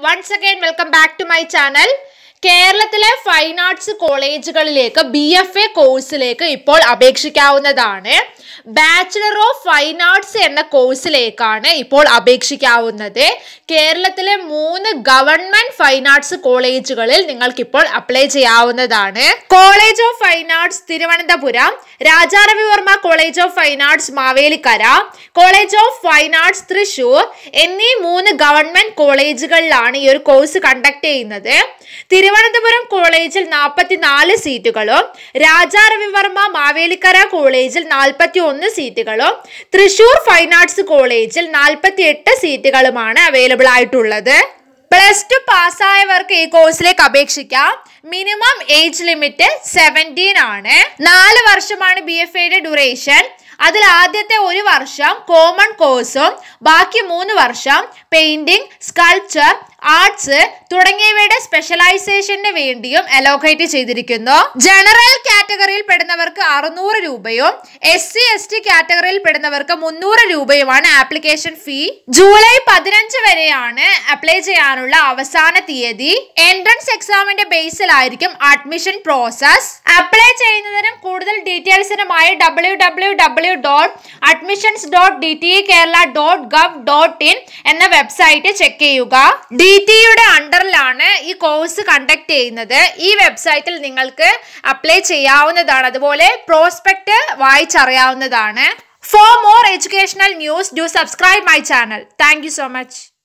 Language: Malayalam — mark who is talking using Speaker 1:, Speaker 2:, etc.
Speaker 1: once again welcome back to my channel കേരളത്തിലെ ഫൈൻ ആർട്സ് കോളേജുകളിലേക്ക് ബി എഫ് എ കോഴ്സിലേക്ക് ഇപ്പോൾ അപേക്ഷിക്കാവുന്നതാണ് ബാച്ചിലർ ഓഫ് ഫൈൻ ആർട്സ് എന്ന കോഴ്സിലേക്കാണ് ഇപ്പോൾ അപേക്ഷിക്കാവുന്നത് കേരളത്തിലെ മൂന്ന് ഗവൺമെന്റ് ഫൈൻ ആർട്സ് കോളേജുകളിൽ നിങ്ങൾക്ക് ഇപ്പോൾ അപ്ലൈ ചെയ്യാവുന്നതാണ് college of fine arts Thiruvananthapuram Raja Ravi Varma college of fine arts Mavelikkara college of fine arts Thrissur എന്നീ മൂന്ന് ഗവൺമെന്റ് കോളേജുകളിലാണ് ഈ ഒരു കോഴ്സ് കണ്ടക്ട് ചെയ്യുന്നത് തിരുവനന്തപുരം കോളേജിൽ നാൽപ്പത്തിനാല് സീറ്റുകളും രാജാരവിവർമ്മ മാവേലിക്കര കോളേജിൽ നാൽപ്പത്തി ഒന്ന് സീറ്റുകളും തൃശൂർ ഫൈൻ ആർട്സ് കോളേജിൽ നാൽപ്പത്തി എട്ട് സീറ്റുകളുമാണ് അവൈലബിൾ ആയിട്ടുള്ളത് പ്ലസ് ടു പാസ്സായവർക്ക് ഈ കോഴ്സിലേക്ക് അപേക്ഷിക്കാം മിനിമം ഏജ് ലിമിറ്റ് സെവൻറ്റീൻ ആണ് നാല് വർഷമാണ് ബി എഫ് എയുടെ ഡ്യൂറേഷൻ അതിൽ ആദ്യത്തെ ഒരു വർഷം കോമൺ കോഴ്സും ബാക്കി മൂന്ന് വർഷം പെയിന്റിംഗ് സ്കൾപ്ചർ ആർട്സ് തുടങ്ങിയവയുടെ സ്പെഷ്യലൈസേഷന് വേണ്ടിയും അലോക്കേറ്റ് ചെയ്തിരിക്കുന്നു ജനറൽ കാറ്റഗറിയിൽ പെടുന്നവർക്ക് അറുന്നൂറ് രൂപയും എസ് സി എസ് ടി കാറ്റഗറിയിൽ പെടുന്നവർക്ക് മുന്നൂറ് രൂപയുമാണ് ആപ്ലിക്കേഷൻ ഫീ ജൂലൈ പതിനഞ്ച് വരെയാണ് അപ്ലൈ ചെയ്യാനുള്ള അവസാന തീയതി എൻട്രൻസ് എക്സാമിന്റെ ബേസിലായിരിക്കും അഡ്മിഷൻ പ്രോസസ് അപ്ലൈ ചെയ്യുന്നതിനും കൂടുതൽ ഡീറ്റെയിൽസിനുമായി W W W dot admissions dot D T Kerala dot gov dot in എന്ന വെബ്സൈറ്റ് ചെക്ക് ചെയ്യുക ഡി ടിയുടെ അണ്ടറിലാണ് ഈ കോഴ്സ് കണ്ടക്ട് ചെയ്യുന്നത് ഈ വെബ്സൈറ്റിൽ നിങ്ങൾക്ക് അപ്ലൈ ചെയ്യാവുന്നതാണ് അതുപോലെ പ്രോസ്പെക്ട് വായിച്ചറിയാവുന്നതാണ് for more educational news do subscribe my channel thank you so much